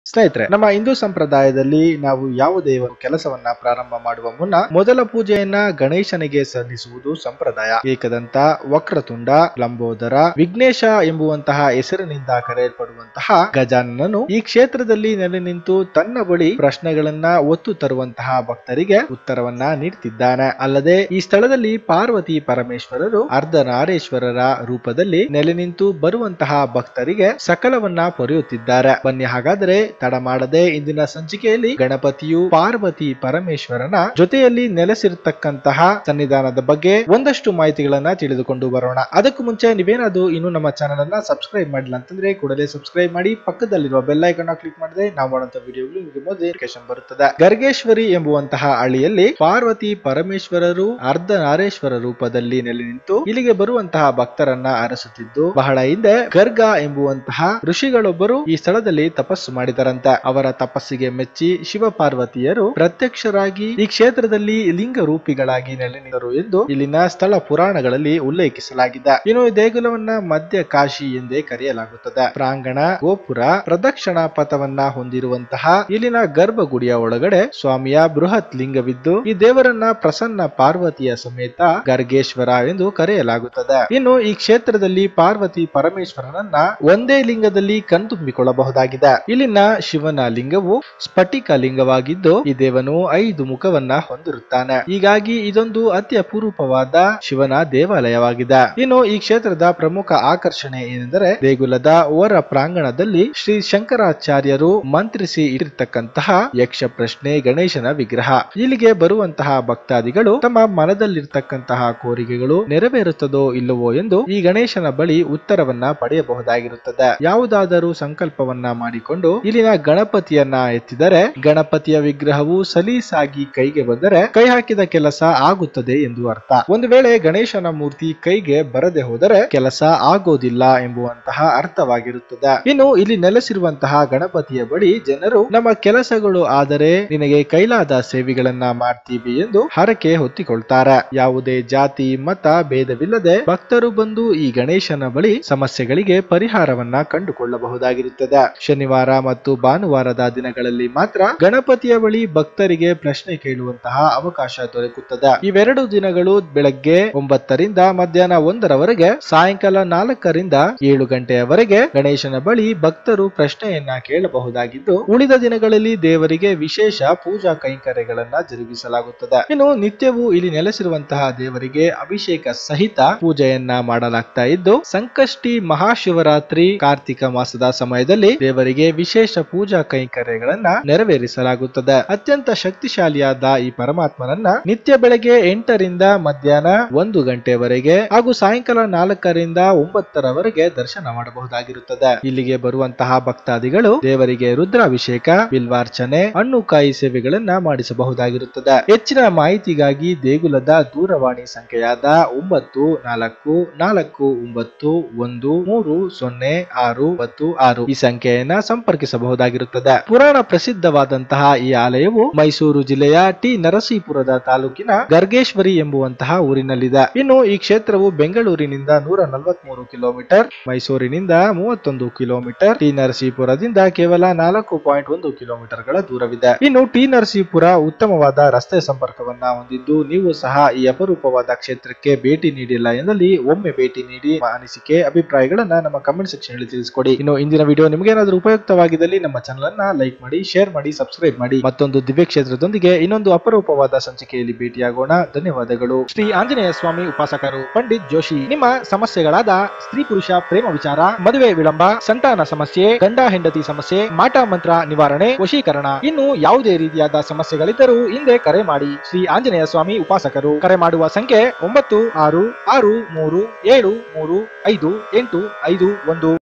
ಸ್ನೇಹಿತರೆ ನಮ್ಮ ಹಿಂದೂ ಸಂಪ್ರದಾಯದಲ್ಲಿ ನಾವು ಯಾವುದೇ ಒಂದು ಕೆಲಸವನ್ನ ಪ್ರಾರಂಭ ಮಾಡುವ ಮುನ್ನ ಮೊದಲ ಪೂಜೆಯನ್ನ ಗಣೇಶನಿಗೆ ಸಲ್ಲಿಸುವುದು ಸಂಪ್ರದಾಯ ಏಕದಂತ ವಕ್ರತುಂಡ ಲಂಬೋದರ ವಿಘ್ನೇಶ ಎಂಬುವಂತಹ ಹೆಸರಿನಿಂದ ಕರೆಯಲ್ಪಡುವಂತಹ ಗಜಾನನನು ಈ ಕ್ಷೇತ್ರದಲ್ಲಿ ನೆಲೆ ನಿಂತು ತನ್ನ ಬಳಿ ಪ್ರಶ್ನೆಗಳನ್ನ ಒತ್ತು ತರುವಂತಹ ಭಕ್ತರಿಗೆ ಉತ್ತರವನ್ನ ನೀಡ್ತಿದ್ದಾನೆ ಅಲ್ಲದೆ ಈ ಸ್ಥಳದಲ್ಲಿ ಪಾರ್ವತಿ ಪರಮೇಶ್ವರರು ಅರ್ಧನಾರೇಶ್ವರರ ರೂಪದಲ್ಲಿ ನೆಲೆ ನಿಂತು ಬರುವಂತಹ ಭಕ್ತರಿಗೆ ಸಕಲವನ್ನ ಪೊರೆಯುತ್ತಿದ್ದಾರೆ ಬನ್ನಿ ಹಾಗಾದರೆ ತಡ ಮಾಡದೆ ಇಂದಿನ ಸಂಚಿಕೆಯಲ್ಲಿ ಗಣಪತಿಯು ಪಾರ್ವತಿ ಪರಮೇಶ್ವರನ ಜೊತೆಯಲ್ಲಿ ನೆಲೆಸಿರತಕ್ಕಂತಹ ಸನ್ನಿಧಾನದ ಬಗ್ಗೆ ಒಂದಷ್ಟು ಮಾಹಿತಿಗಳನ್ನ ತಿಳಿದುಕೊಂಡು ಬರೋಣ ಅದಕ್ಕೂ ಮುಂಚೆ ನೀವೇನಾದ್ರು ಇನ್ನು ನಮ್ಮ ಚಾನಲ್ ಅನ್ನ ಸಬ್ಸ್ಕ್ರೈಬ್ ಮಾಡಿಲ್ಲ ಅಂತಂದ್ರೆ ಕೂಡಲೇ ಸಬ್ಸ್ಕ್ರೈಬ್ ಮಾಡಿ ಪಕ್ಕದಲ್ಲಿರುವ ಬೆಲ್ ಐಕನ್ ಕ್ಲಿಕ್ ಮಾಡಿದ್ರೆ ನಾವು ಮಾಡುವಂತ ವಿಡಿಯೋಗಳು ನಿಮಗೆ ಮೊದಲು ನೋಟಿಫಿಕೇಶನ್ ಬರುತ್ತದೆ ಗರ್ಗೇಶ್ವರಿ ಎಂಬುವಂತಹ ಹಳ್ಳಿಯಲ್ಲಿ ಪಾರ್ವತಿ ಪರಮೇಶ್ವರರು ಅರ್ಧನಾರೇಶ್ವರ ರೂಪದಲ್ಲಿ ನೆಲೆ ನಿಂತು ಇಲ್ಲಿಗೆ ಬರುವಂತಹ ಭಕ್ತರನ್ನ ಅರಸುತ್ತಿದ್ದು ಬಹಳ ಹಿಂದೆ ಗರ್ಗ ಎಂಬುವಂತಹ ಋಷಿಗಳೊಬ್ಬರು ಈ ಸ್ಥಳದಲ್ಲಿ ತಪಸ್ಸು ಮಾಡಿದರಂತೆ ಅವರ ತಪಸ್ಸಿಗೆ ಮೆಚ್ಚಿ ಶಿವ ಪಾರ್ವತಿಯರು ಪ್ರತ್ಯಕ್ಷರಾಗಿ ಈ ಕ್ಷೇತ್ರದಲ್ಲಿ ಲಿಂಗ ರೂಪಿಗಳಾಗಿ ನೆಲೆ ನಿಂತರು ಎಂದು ಇಲ್ಲಿನ ಸ್ಥಳ ಪುರಾಣಗಳಲ್ಲಿ ಉಲ್ಲೇಖಿಸಲಾಗಿದೆ ಇನ್ನು ಈ ದೇಗುಲವನ್ನ ಮಧ್ಯ ಕಾಶಿ ಎಂದೇ ಕರೆಯಲಾಗುತ್ತದೆ ಪ್ರಾಂಗಣ ಗೋಪುರ ಪ್ರದಕ್ಷಿಣಾ ಪಥವನ್ನ ಹೊಂದಿರುವಂತಹ ಇಲ್ಲಿನ ಗರ್ಭಗುಡಿಯ ಒಳಗಡೆ ಸ್ವಾಮಿಯ ಬೃಹತ್ ಲಿಂಗವಿದ್ದು ಈ ದೇವರನ್ನ ಪ್ರಸನ್ನ ಪಾರ್ವತಿಯ ಸಮೇತ ಗರ್ಗೇಶ್ವರ ಎಂದು ಕರೆಯಲಾಗುತ್ತದೆ ಇನ್ನು ಈ ಕ್ಷೇತ್ರದಲ್ಲಿ ಪಾರ್ವತಿ ಪರಮೇಶ್ವರನನ್ನ ಒಂದೇ ಲಿಂಗದಲ್ಲಿ ಕಣ್ತುಂಬಿಕೊಳ್ಳಬಹುದಾಗಿದೆ ಇಲ್ಲಿನ ಶಿವನ ಲಿಂಗವು ಸ್ಫಟಿಕ ಲಿಂಗವಾಗಿದ್ದು ಈ ದೇವನು ಐದು ಮುಖವನ್ನ ಹೊಂದಿರುತ್ತಾನೆ ಹೀಗಾಗಿ ಇದೊಂದು ಅತಿ ಅಪರೂಪವಾದ ಶಿವನ ದೇವಾಲಯವಾಗಿದೆ ಇನ್ನು ಈ ಕ್ಷೇತ್ರದ ಪ್ರಮುಖ ಆಕರ್ಷಣೆ ಏನೆಂದರೆ ದೇಗುಲದ ಹೊರ ಪ್ರಾಂಗಣದಲ್ಲಿ ಶ್ರೀ ಶಂಕರಾಚಾರ್ಯರು ಮಂತ್ರಿಸಿ ಇಟ್ಟಿರ್ತಕ್ಕಂತಹ ಯಕ್ಷ ಪ್ರಶ್ನೆ ಗಣೇಶನ ವಿಗ್ರಹ ಇಲ್ಲಿಗೆ ಬರುವಂತಹ ಭಕ್ತಾದಿಗಳು ತಮ್ಮ ಮನದಲ್ಲಿರ್ತಕ್ಕಂತಹ ಕೋರಿಕೆಗಳು ನೆರವೇರುತ್ತದೋ ಇಲ್ಲವೋ ಎಂದು ಈ ಗಣೇಶನ ಬಳಿ ಉತ್ತರವನ್ನ ಪಡೆಯಬಹುದಾಗಿರುತ್ತದೆ ಯಾವುದಾದರೂ ಸಂಕಲ್ಪವನ್ನ ಮಾಡಿಕೊಂಡು ಇಲ್ಲಿನ ಗಣಪತಿಯನ್ನ ಎತ್ತಿದರೆ ಗಣಪತಿಯ ವಿಗ್ರಹವು ಸಲೀಸಾಗಿ ಕೈಗೆ ಬಂದರೆ ಕೈ ಹಾಕಿದ ಕೆಲಸ ಆಗುತ್ತದೆ ಎಂದು ಅರ್ಥ ಒಂದು ವೇಳೆ ಗಣೇಶನ ಮೂರ್ತಿ ಕೈಗೆ ಬರದೆ ಹೋದರೆ ಕೆಲಸ ಆಗೋದಿಲ್ಲ ಎಂಬುವಂತಹ ಅರ್ಥವಾಗಿರುತ್ತದೆ ಇನ್ನು ಇಲ್ಲಿ ನೆಲೆಸಿರುವಂತಹ ಗಣಪತಿಯ ಬಳಿ ಜನರು ನಮ್ಮ ಕೆಲಸಗಳು ಆದರೆ ನಿನಗೆ ಕೈಲಾದ ಸೇವೆಗಳನ್ನ ಮಾಡ್ತೀವಿ ಎಂದು ಹರಕೆ ಹೊತ್ತಿಕೊಳ್ತಾರೆ ಯಾವುದೇ ಜಾತಿ ಮತ ಭೇದವಿಲ್ಲದೆ ಭಕ್ತರು ಬಂದು ಈ ಗಣೇಶನ ಬಳಿ ಸಮಸ್ಯೆಗಳಿಗೆ ಪರಿಹಾರವನ್ನ ಕಂಡುಕೊಳ್ಳಬಹುದಾಗಿರುತ್ತದೆ ಶನಿವಾರ ಮತ್ತು ಭಾನುವಾರದ ದಿನಗಳಲ್ಲಿ ಮಾತ್ರ ಗಣಪತಿಯ ಬಳಿ ಭಕ್ತರಿಗೆ ಪ್ರಶ್ನೆ ಕೇಳುವಂತಹ ಅವಕಾಶ ದೊರಕುತ್ತದೆ ಇವೆರಡು ದಿನಗಳು ಬೆಳಗ್ಗೆ ಒಂಬತ್ತರಿಂದ ಮಧ್ಯಾಹ್ನ ಒಂದರವರೆಗೆ ಸಾಯಂಕಾಲ ನಾಲ್ಕರಿಂದ ಏಳು ಗಂಟೆಯವರೆಗೆ ಗಣೇಶನ ಬಳಿ ಭಕ್ತರು ಪ್ರಶ್ನೆಯನ್ನ ಕೇಳಬಹುದಾಗಿದ್ದು ಉಳಿದ ದಿನಗಳಲ್ಲಿ ದೇವರಿಗೆ ವಿಶೇಷ ಪೂಜಾ ಕೈಂಕರ್ಯಗಳನ್ನ ಜರುಗಿಸಲಾಗುತ್ತದೆ ಇನ್ನು ನಿತ್ಯವೂ ಇಲ್ಲಿ ನೆಲೆಸಿರುವಂತಹ ದೇವರಿಗೆ ಅಭಿಷೇಕ ಸಹಿತ ಪೂಜೆಯನ್ನ ಮಾಡಲಾಗ್ತಾ ಇದ್ದು ಸಂಕಷ್ಟಿ ಮಹಾಶಿವರಾತ್ರಿ ಕಾರ್ತಿಕ ಮಾಸದ ಸಮಯದಲ್ಲಿ ದೇವರಿಗೆ ವಿಶೇಷ ಪೂಜಾ ಕೈಂಕರ್ಯಗಳನ್ನ ನೆರವೇರಿಸಲಾಗುತ್ತದೆ ಅತ್ಯಂತ ಶಕ್ತಿಶಾಲಿಯಾದ ಈ ಪರಮಾತ್ಮನನ್ನ ನಿತ್ಯ ಬೆಳಗ್ಗೆ ಎಂಟರಿಂದ ಮಧ್ಯಾಹ್ನ ಒಂದು ಗಂಟೆವರೆಗೆ ಹಾಗೂ ಸಾಯಂಕಾಲ ನಾಲ್ಕರಿಂದ ಒಂಬತ್ತರವರೆಗೆ ದರ್ಶನ ಮಾಡಬಹುದಾಗಿರುತ್ತದೆ ಇಲ್ಲಿಗೆ ಬರುವಂತಹ ಭಕ್ತಾದಿಗಳು ದೇವರಿಗೆ ರುದ್ರಾಭಿಷೇಕ ಬಿಲ್ವಾರ್ಚನೆ ಹಣ್ಣು ಕಾಯಿ ಸೇವೆಗಳನ್ನ ಮಾಡಿಸಬಹುದಾಗಿರುತ್ತದೆ ಹೆಚ್ಚಿನ ಮಾಹಿತಿಗಾಗಿ ದೇಗುಲದ ದೂರವಾಣಿ ಸಂಖ್ಯೆಯಾದ ಒಂಬತ್ತು ನಾಲ್ಕು ನಾಲ್ಕು ಒಂಬತ್ತು ಒಂದು ಮೂರು ಸೊನ್ನೆ ಆರು ಒಂಬತ್ತು ಆರು ಈ ಸಂಖ್ಯೆಯನ್ನ ಸಂಪರ್ಕಿಸಬಹುದಾಗಿರುತ್ತದೆ ಪುರಾಣ ಪ್ರಸಿದ್ಧವಾದಂತಹ ಈ ಆಲಯವು ಮೈಸೂರು ಜಿಲ್ಲೆಯ ಟಿ ನರಸೀಪುರದ ತಾಲೂಕಿನ ಗರ್ಗೇಶ್ವರಿ ಎಂಬುವಂತಹ ಊರಿನಲ್ಲಿದೆ ಇನ್ನು ಈ ಕ್ಷೇತ್ರವು ಬೆಂಗಳೂರಿನಿಂದ ನೂರ ನಲವತ್ಮೂರು ಕಿಲೋಮೀಟರ್ ಮೈಸೂರಿನಿಂದ ಮೂವತ್ತೊಂದು ಕಿಲೋಮೀಟರ್ ಟಿ ನರಸೀಪುರದಿಂದ ಕೇವಲ ನಾಲ್ಕು ಪಾಯಿಂಟ್ ಒಂದು ಕಿಲೋಮೀಟರ್ಗಳ ದೂರವಿದೆ ಇನ್ನು ಟಿ ನರಸೀಪುರ ಉತ್ತಮವಾದ ರಸ್ತೆ ಸಂಪರ್ಕವನ್ನ ಹೊಂದಿದ್ದು ನೀವು ಸಹ ಈ ಅಪರೂಪವಾದ ಕ್ಷೇತ್ರಕ್ಕೆ ಭೇಟಿ ನೀಡಿಲ್ಲ ಎಂದಲ್ಲಿ ಒಮ್ಮೆ ಭೇಟಿ ನೀಡಿ ನಿಮ್ಮ ಅನಿಸಿಕೆ ಅಭಿಪ್ರಾಯಗಳನ್ನ ನಮ್ಮ ಕಮೆಂಟ್ ಸೆಕ್ಷನ್ ಅಲ್ಲಿ ತಿಳಿಸ್ಕೊಡಿ ಇನ್ನು ಇಂದಿನ ವಿಡಿಯೋ ನಿಮಗೆ ಏನಾದರೂ ಉಪಯುಕ್ತವಾಗಿದ್ದಲ್ಲಿ ನಮ್ಮ ಚಾನಲ್ ಅನ್ನ ಲೈಕ್ ಮಾಡಿ ಶೇರ್ ಮಾಡಿ ಸಬ್ಸ್ಕ್ರೈಬ್ ಮಾಡಿ ಮತ್ತೊಂದು ದಿವ್ಯ ಕ್ಷೇತ್ರದೊಂದಿಗೆ ಇನ್ನೊಂದು ಅಪರೂಪವಾದ ಸಂಚಿಕೆಯಲ್ಲಿ ಭೇಟಿಯಾಗೋಣ ಧನ್ಯವಾದಗಳು ಶ್ರೀ ಆಂಜನೇಯ ಸ್ವಾಮಿ ಉಪಾಸಕರು ಪಂಡಿತ್ ಜೋಶಿ ನಿಮ್ಮ ಸಮಸ್ಯೆಗಳಾದ ಸ್ತ್ರೀ ಪುರುಷ ಪ್ರೇಮ ವಿಚಾರ ಮದುವೆ ವಿಳಂಬ ಸಂತಾನ ಸಮಸ್ಯೆ ಗಂಡ ಹೆಂಡತಿ ಸಮಸ್ಯೆ ಮಾಟ ಮಂತ್ರ ನಿವಾರಣೆ ವಶೀಕರಣ ಇನ್ನು ಯಾವುದೇ ರೀತಿಯಾದ ಸಮಸ್ಯೆಗಳಿದ್ದರೂ ಹಿಂದೆ ಕರೆ ಮಾಡಿ ಶ್ರೀ ಆಂಜನೇಯ ಸ್ವಾಮಿ ಉಪಾಸಕರು ಕರೆ ಮಾಡುವ ಸಂಖ್ಯೆ ಒಂಬತ್ತು ಆರು ಆರು ಮೂರು ಏಳು ಮೂರು ಐದು ಎಂಟು ಐದು ಒಂದು